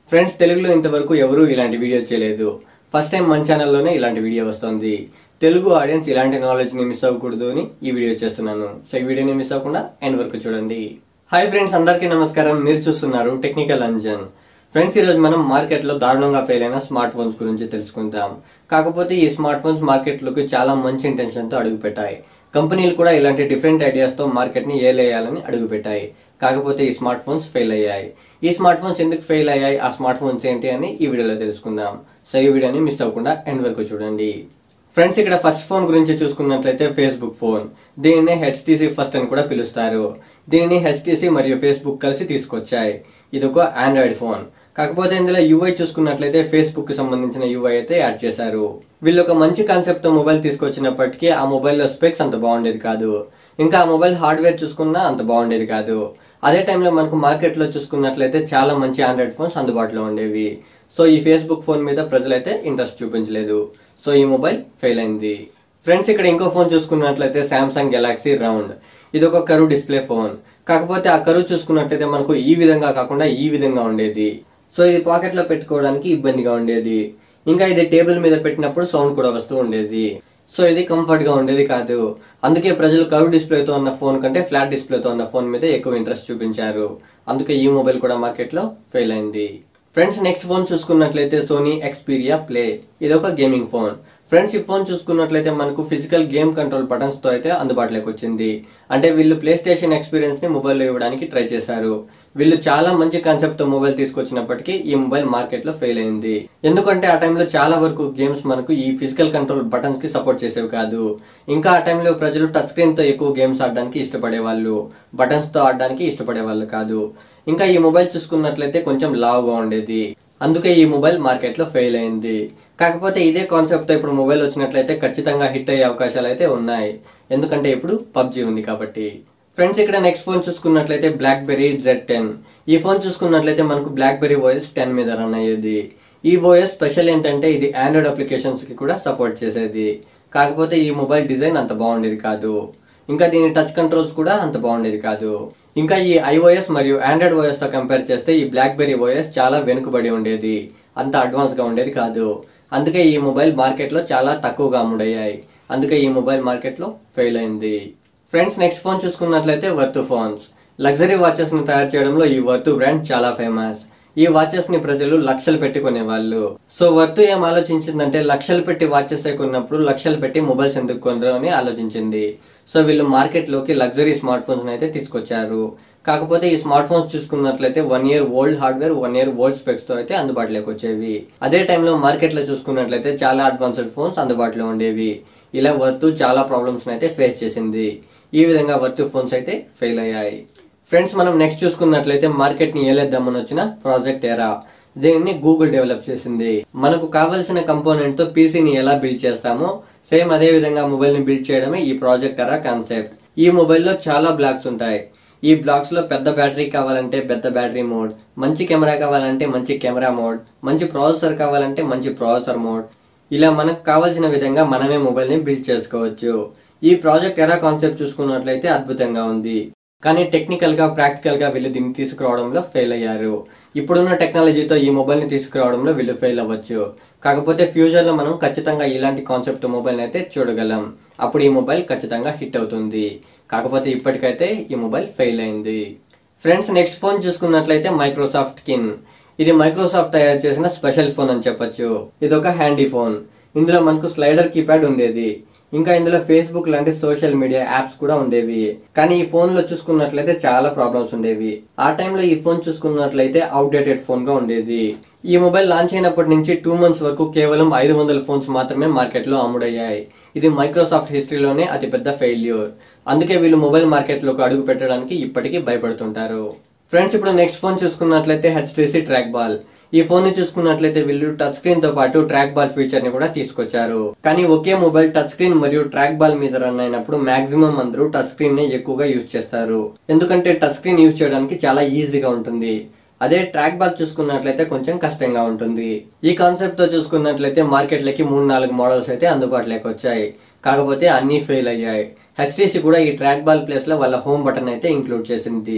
friends తెలుగులో ఇంతవరకు ఎవరూ ఇలాంటి వీడియో చేయలేదు ఫస్ట్ టైం మన ఛానల్లోనే ఇలాంటి వీడియో వస్తుంది తెలుగు ఆడియన్స్ ఇలాంటి నాలెడ్జ్ ని మిస్ అవ్వకూడదు అని ఈ వీడియో చేస్తున్నాను సో ఈ వీడియోని మిస్ అవ్వకుండా ఎండ్ వరకు చూడండి హాయ్ ఫ్రెండ్స్ అందరికీ నమస్కారం మీరు చూస్తున్నారు టెక్నికల్ అంజన్ ఫ్రెండ్స్ ఈ రోజు మనం మార్కెట్ లో దారుణంగా ఫెయిల్ అయిన స్మార్ట్ ఫోన్స్ గురించి తెలుసుకుందాం కాకపోతే ఈ స్మార్ట్ ఫోన్స్ మార్కెట్ లోకి చాలా మంచి ఇంటెన్షన్ తో అడుగుపెట్టాయి కంపెనీలు కూడా ఇలాంటి డిఫరెంట్ ఐడియాస్ తో మార్కెట్ ని ఏలేయాలని అడుగుపెట్టాయి కాకపోతే ఈ స్మార్ట్ ఫోన్స్ ఫెయిల్ అయ్యాయి ఈ స్మార్ట్ ఫోన్స్ ఎందుకు ఫెయిల్ అయ్యాయి ఆ స్మార్ట్ ఫోన్స్ ఏంటి అని ఈ వీడియోలో తెలుసుకుందాం సో ఈ వీడియోని మిస్ అవ్వకుండా ఎండ్ వరకు చూడండి ఫ్రెండ్స్ ఇక్కడ ఫస్ట్ ఫోన్ గురించి చూసుకున్నట్లయితే ఫేస్బుక్ ఫోన్ దీనిని హెచ్టిసి ఫస్ట్ అని కూడా పిలుస్తారు దీనిని హెచ్టిసి మరియు ఫేస్బుక్ కలిసి తీసుకొచ్చాయి ఇది ఒక ఆండ్రాయిడ్ ఫోన్ కాకపోతే ఇందులో యూఐ చూసుకున్నట్లయితే ఫేస్బుక్ కి సంబంధించిన యూఐ అయితే యాడ్ చేశారు వీళ్ళు ఒక మంచి కాన్సెప్ట్ తో మొబైల్ తీసుకొచ్చినప్పటికీ ఆ మొబైల్లో స్పెక్స్ అంత బాగుండేది కాదు ఇంకా ఆ మొబైల్ హార్డ్వేర్ చూసుకున్నా అంత బాగుండేది కాదు అదే టైంలో మనకు మార్కెట్ లో చూసుకున్నట్లయితే చాలా మంచి ఆండ్రాయిడ్ ఫోన్స్ అందుబాటులో ఉండేవి సో ఈ ఫేస్బుక్ ఫోన్ మీద ప్రజలైతే ఇంట్రెస్ట్ చూపించలేదు సో ఈ మొబైల్ ఫెయిల్ అయింది ఫ్రెండ్స్ ఇక్కడ ఇంకో ఫోన్ చూసుకున్నట్లయితే సామ్సంగ్ గెలాక్సీ రౌండ్ ఇది ఒక కరువు డిస్ప్లే ఫోన్ కాకపోతే ఆ కరువు చూసుకున్నట్లయితే మనకు ఈ విధంగా కాకుండా ఈ విధంగా ఉండేది సో ఇది పాకెట్ లో పెట్టుకోవడానికి ఇబ్బందిగా ఉండేది ఇంకా ఇది టేబుల్ మీద పెట్టినప్పుడు సౌండ్ కూడా వస్తూ ఉండేది సో ఇది కంఫర్ట్ గా ఉండేది కాదు అందుకే ప్రజలు కర్వ్ డిస్ప్లేతో ఉన్న ఫోన్ కంటే ఫ్లాట్ డిస్ప్లేతో ఉన్న ఫోన్ మీద ఎక్కువ ఇంట్రెస్ట్ చూపించారు అందుకే ఈ మొబైల్ కూడా మార్కెట్ లో ఫెయిల్ అయింది ఫ్రెండ్స్ నెక్స్ట్ ఫోన్ చూసుకున్నట్లయితే సోనీ ఎక్స్పీరియా ప్లే ఇది ఒక గేమింగ్ ఫోన్ ఫ్రెండ్స్ ఈ ఫోన్ చూసుకున్నట్లయితే మనకు ఫిజికల్ గేమ్ కంట్రోల్ బటన్స్ తో అయితే అందుబాటులోకి వచ్చింది అంటే వీళ్ళు ప్లే స్టేషన్ ఎక్స్పీరియన్స్ ని మొబైల్లో ఇవ్వడానికి ట్రై చేశారు వీళ్ళు చాలా మంచి కాన్సెప్ట్ తో మొబైల్ తీసుకొచ్చినప్పటికీ ఈ మొబైల్ మార్కెట్ లో ఫెయిల్ అయింది ఎందుకంటే ఆ టైంలో చాలా వరకు గేమ్స్ మనకు ఈ ఫిజికల్ కంట్రోల్ బటన్స్ కి సపోర్ట్ చేసేవి కాదు ఇంకా ఆ టైంలో ప్రజలు టచ్ స్క్రీన్ తో ఎక్కువ గేమ్స్ ఆడడానికి ఇష్టపడే వాళ్ళు బటన్స్ తో ఆడడానికి ఇష్టపడే వాళ్ళు కాదు ఇంకా ఈ మొబైల్ చూసుకున్నట్లయితే కొంచెం లావుగా ఉండేది అందుకే ఈ మొబైల్ మార్కెట్ లో ఫెయిల్ అయింది కాకపోతే ఇదే కాన్సెప్ట్ తో ఇప్పుడు మొబైల్ వచ్చినట్లయితే ఖచ్చితంగా హిట్ అయ్యే అవకాశాలు అయితే ఉన్నాయి ఎందుకంటే ఇప్పుడు పబ్జి ఉంది కాబట్టి ఫ్రెండ్స్ ఇక్కడ నెక్స్ట్ ఫోన్ చూసుకున్నట్లయితే బ్లాక్ బెర్రీ జెడ్ టెన్ ఈ ఫోన్ చూసుకున్నట్లయితే మనకు బ్లాక్ బెర్రీ ఓఎస్ టెన్ మీద రన్ అయ్యేది ఈ ఓఎస్ స్పెషల్ ఏంటంటే ఇది ఆండ్రాయిడ్ అప్లికేషన్స్ కి కూడా సపోర్ట్ చేసేది కాకపోతే ఈ మొబైల్ డిజైన్ అంత బాగుండేది కాదు ఇంకా దీని టచ్ కంట్రోల్స్ కూడా అంత బాగుండేది కాదు ఇంకా ఈ ఐఓఎస్ మరియు ఆండ్రాయిడ్ ఓఎస్ తో కంపేర్ చేస్తే ఈ బ్లాక్ బెర్రీ ఓఎస్ చాలా వెనుకబడి ఉండేది అంత అడ్వాన్స్ గా ఉండేది కాదు అందుకే ఈ మొబైల్ మార్కెట్ లో చాలా తక్కువగా అమ్ముడయ్యాయి అందుకే ఈ మొబైల్ మార్కెట్ లో ఫెయిల్ అయింది ఫ్రెండ్స్ నెక్స్ట్ ఫోన్ చూసుకున్నట్లయితే వర్తు ఫోన్స్ లగ్జరీ వాచెస్ ని తయారు చేయడంలో ఈ వర్తు బ్రాండ్ చాలా ఫేమస్ ఈ వాచెస్ ని ప్రజలు లక్షలు పెట్టి కొనేవాళ్ళు సో వర్తు ఏం ఆలోచించిందంటే లక్షలు పెట్టి వాచెస్ కొన్నప్పుడు లక్షలు పెట్టి మొబైల్స్ ఎందుకు కొనరు అని ఆలోచించింది సో వీళ్ళు మార్కెట్ లోకి లగ్జరీ స్మార్ట్ ఫోన్స్ అయితే తీసుకొచ్చారు కాకపోతే ఈ స్మార్ట్ ఫోన్స్ చూసుకున్నట్లయితే one year old hardware one year old specs తో అయితే అందుబాటులోకి వచ్చేవి అదే టైంలో మార్కెట్ లో చూసుకున్నట్లయితే చాలా అడ్వాన్స్డ్ ఫోన్స్ అందుబాటులో ఉండేవి ఇలా వర్తు చాలా ప్రాబ్లమ్స్ అయితే ఫేస్ చేసింది ఈ విధంగా వర్తు ఫోన్స్ అయితే ఫెయిల్ అయ్యాయి ఫ్రెండ్స్ మనం నెక్స్ట్ చూసుకున్నట్లయితే మార్కెట్ ని ఏలేద్దామని వచ్చిన ప్రాజెక్ట్ ఎరా దీనిని గూగుల్ డెవలప్ చేసింది మనకు కావలసిన కంపోనెంట్ తో పీసీని ఎలా బిల్డ్ చేస్తామో సేమ్ అదే విధంగా మొబైల్ ని బిల్డ్ చేయడమే ఈ ప్రాజెక్ట్ ఎరా కాన్సెప్ట్ ఈ మొబైల్లో చాలా బ్లాక్స్ ఉంటాయి ఈ బ్లాక్స్ లో పెద్ద బ్యాటరీ కావాలంటే పెద్ద బ్యాటరీ మోడ్ మంచి కెమెరా కావాలంటే మంచి కెమెరా మోడ్ మంచి ప్రాసెసర్ కావాలంటే మంచి ప్రాసెసర్ మోడ్ ఇలా మనకు కావాల్సిన విధంగా మనమే మొబైల్ ని బిల్డ్ చేసుకోవచ్చు ఈ ప్రాజెక్ట్ ఎరా కాన్సెప్ట్ చూసుకున్నట్లయితే అద్భుతంగా ఉంది కానీ టెక్నికల్ గా ప్రాక్టికల్ గా వీళ్ళు దీన్ని తీసుకురావడంలో ఫెయిల్ అయ్యారు ఇప్పుడున్న టెక్నాలజీతో ఈ మొబైల్ ని తీసుకురావడంలో వీళ్ళు ఫెయిల్ అవ్వచ్చు కాకపోతే ఫ్యూచర్ లో మనం ఖచ్చితంగా ఇలాంటి కాన్సెప్ట్ మొబైల్ అయితే చూడగలం అప్పుడు ఈ మొబైల్ ఖచ్చితంగా హిట్ అవుతుంది కాకపోతే ఇప్పటికైతే ఈ మొబైల్ ఫెయిల్ అయింది ఫ్రెండ్స్ నెక్స్ట్ ఫోన్ చూసుకున్నట్లయితే మైక్రోసాఫ్ట్ కిన్ ఇది మైక్రోసాఫ్ట్ తయారు చేసిన స్పెషల్ ఫోన్ అని చెప్పొచ్చు ఇది ఒక హ్యాండీ ఫోన్ ఇందులో మనకు స్లైడర్ కీప్యాడ్ ఉండేది ఇంకా ఇందులో ఫేస్బుక్ లాంటి సోషల్ మీడియా యాప్స్ కూడా ఉండేవి కానీ ఈ ఫోన్ లో చూసుకున్నట్లయితే చాలా ప్రాబ్లమ్స్ ఉండేవి ఆ టైంలో ఈ ఫోన్ చూసుకున్నట్లయితే అవుట్డేటెడ్ ఫోన్ గా ఉండేది ఈ మొబైల్ లాంచ్ అయినప్పటి నుంచి టూ మంత్స్ వరకు కేవలం ఐదు వందల ఫోన్స్ మాత్రమే మార్కెట్ లో అమ్ముడయ్యాయి ఇది మైక్రోసాఫ్ట్ హిస్టరీలోనే అతిపెద్ద ఫెయిల్యూర్ అందుకే వీళ్ళు మొబైల్ మార్కెట్ లోకి అడుగు పెట్టడానికి ఇప్పటికీ భయపడుతుంటారు ఫ్రెండ్స్ ఇప్పుడు నెక్స్ట్ ఫోన్ చూసుకున్నట్లయితే హెచ్టిసి ట్రాక్ బాల్ ఈ ఫోన్ ని చూసుకున్నట్లయితే వీళ్ళు టచ్ స్క్రీన్ తో పాటు ట్రాక్ బాల్ ఫీచర్ ని కూడా తీసుకొచ్చారు కానీ ఒకే మొబైల్ టచ్ స్క్రీన్ మరియు ట్రాక్ బాల్ మీద రన్ అయినప్పుడు మాక్సిమం అందరూ టచ్ స్క్రీన్ ని ఎక్కువగా యూజ్ చేస్తారు ఎందుకంటే టచ్ స్క్రీన్ యూజ్ చేయడానికి చాలా ఈజీగా ఉంటుంది అదే ట్రాక్ బాల్ చూసుకున్నట్లయితే కొంచెం కష్టంగా ఉంటుంది ఈ కాన్సెప్ట్ తో చూసుకున్నట్లయితే మార్కెట్ లకి మూడు నాలుగు మోడల్స్ అయితే అందుబాటులోకి వచ్చాయి కాకపోతే అన్ని ఫెయిల్ అయ్యాయి హెచ్టిసి కూడా ఈ ట్రాక్ బాల్ ప్లేస్ లో వాళ్ళ హోమ్ బటన్ అయితే ఇంక్లూడ్ చేసింది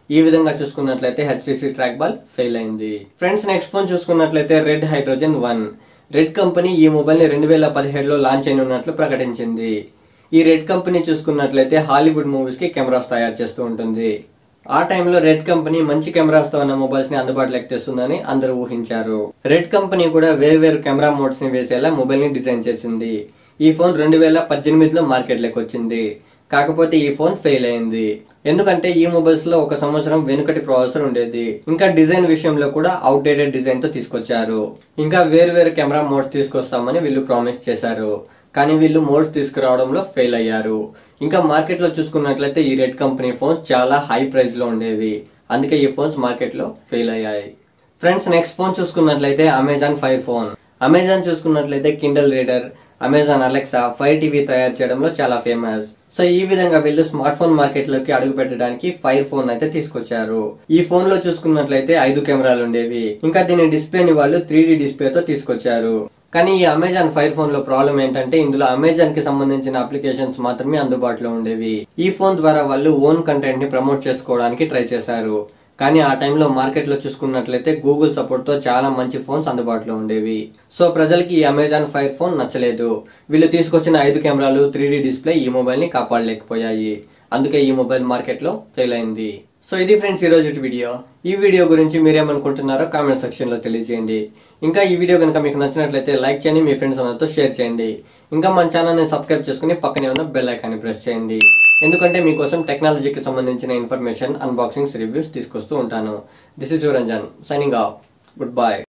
ఈ విధంగా చూసుకున్నట్లయితే హెచ్సిసి ట్రాక్ బాల్ ఫెయిల్ అయింది ఫ్రెండ్స్ నెక్స్ట్ ఫోన్ చూసుకున్నట్లయితే Red Hydrogen One Red company ఈ మొబైల్ ని రెండు వేల పదిహేడులో లాంచ్ అయినట్లు ప్రకటించింది ఈ రెడ్ కంపెనీ చూసుకున్నట్లయితే హాలీవుడ్ మూవీస్ కి కెమెరాస్ తయారు చేస్తూ ఉంటుంది ఆ టైంలో రెడ్ కంపెనీ మంచి కెమెరాస్ తో ఉన్న మొబైల్స్ ని అందుబాటులోకి తెస్తుందని అందరూ ఊహించారు రెడ్ కంపెనీ కూడా వేర్వేరు కెమెరా మోడ్స్ ని వేసేలా మొబైల్ ని డిజైన్ చేసింది ఈ ఫోన్ రెండు వేల పద్దెనిమిదిలో మార్కెట్లోకి వచ్చింది కాకపోతే ఈ ఫోన్ ఫెయిల్ అయింది ఎందుకంటే ఈ మొబైల్స్ లో ఒక సంవత్సరం వెనుకటి ప్రాసెసర్ ఉండేది ఇంకా డిజైన్ విషయంలో కూడా అవుట్డేటెడ్ డిజైన్ తో తీసుకొచ్చారు ఇంకా వేరు వేరు కెమెరా మోడ్స్ తీసుకొస్తామని వీళ్ళు ప్రామిస్ చేశారు కానీ వీళ్ళు మోడ్స్ తీసుకురావడంలో ఫెయిల్ అయ్యారు ఇంకా మార్కెట్ లో చూసుకున్నట్లయితే ఈ రెడ్ కంపెనీ ఫోన్స్ చాలా హై ప్రైస్ లో ఉండేవి అందుకే ఈ ఫోన్స్ మార్కెట్ లో ఫెయిల్ అయ్యాయి ఫ్రెండ్స్ నెక్స్ట్ ఫోన్ చూసుకున్నట్లయితే అమెజాన్ ఫైర్ ఫోన్ అమెజాన్ చూసుకున్నట్లయితే Kindle reader Amazon Alexa Fire TV తయారు చేయడంలో చాలా ఫేమస్ సో ఈ విధంగా వీళ్ళు స్మార్ట్ ఫోన్ మార్కెట్ లోకి అడుగు పెట్టడానికి ఫైర్ ఫోన్ అయితే తీసుకొచ్చారు ఈ ఫోన్ లో చూసుకున్నట్లయితే ఐదు కెమెరాలు ఉండేవి ఇంకా దీని డిస్ప్లేని వాళ్ళు త్రీ డిస్ప్లేతో తీసుకొచ్చారు కానీ ఈ అమెజాన్ ఫైర్ ఫోన్ లో ప్రాబ్లం ఏంటంటే ఇందులో అమెజాన్ కి సంబంధించిన అప్లికేషన్స్ మాత్రమే అందుబాటులో ఉండేవి ఈ ఫోన్ ద్వారా వాళ్ళు ఓన్ కంటెంట్ ని ప్రమోట్ చేసుకోవడానికి ట్రై చేశారు కానీ ఆ టైంలో మార్కెట్ లో చూసుకున్నట్లయితే గూగుల్ సపోర్ట్ తో చాలా మంచి ఫోన్స్ అందుబాటులో ఉండేవి సో ప్రజలకి ఈ అమెజాన్ ఫైర్ ఫోన్ నచ్చలేదు వీళ్ళు తీసుకొచ్చిన ఐదు కెమెరాలు త్రీ డిస్ప్లే ఈ మొబైల్ ని కాపాడలేకపోయాయి అందుకే ఈ మొబైల్ మార్కెట్ లో ఫెయిల్ అయింది సో ఇది ఫ్రెండ్స్ ఈ రోజు వీడియో ఈ వీడియో గురించి మీరేమనుకుంటున్నారో కామెంట్ సెక్షన్ లో తెలియజేయండి ఇంకా ఈ వీడియో కనుక మీకు నచ్చినట్లయితే లైక్ చేయండి మీ ఫ్రెండ్స్ అందరితో షేర్ చేయండి ఇంకా మన ఛానల్ ని సబ్స్క్రైబ్ చేసుకుని పక్కనే ఉన్న బెల్ ఐకాన్ ప్రెస్ చేయండి ఎందుకంటే మీకోసం టెక్నాలజీకి సంబంధించిన ఇన్ఫర్మేషన్ అన్బాక్సింగ్స్ రివ్యూస్ తీసుకొస్తూ ఉంటాను this is Yuvaranjan signing off good bye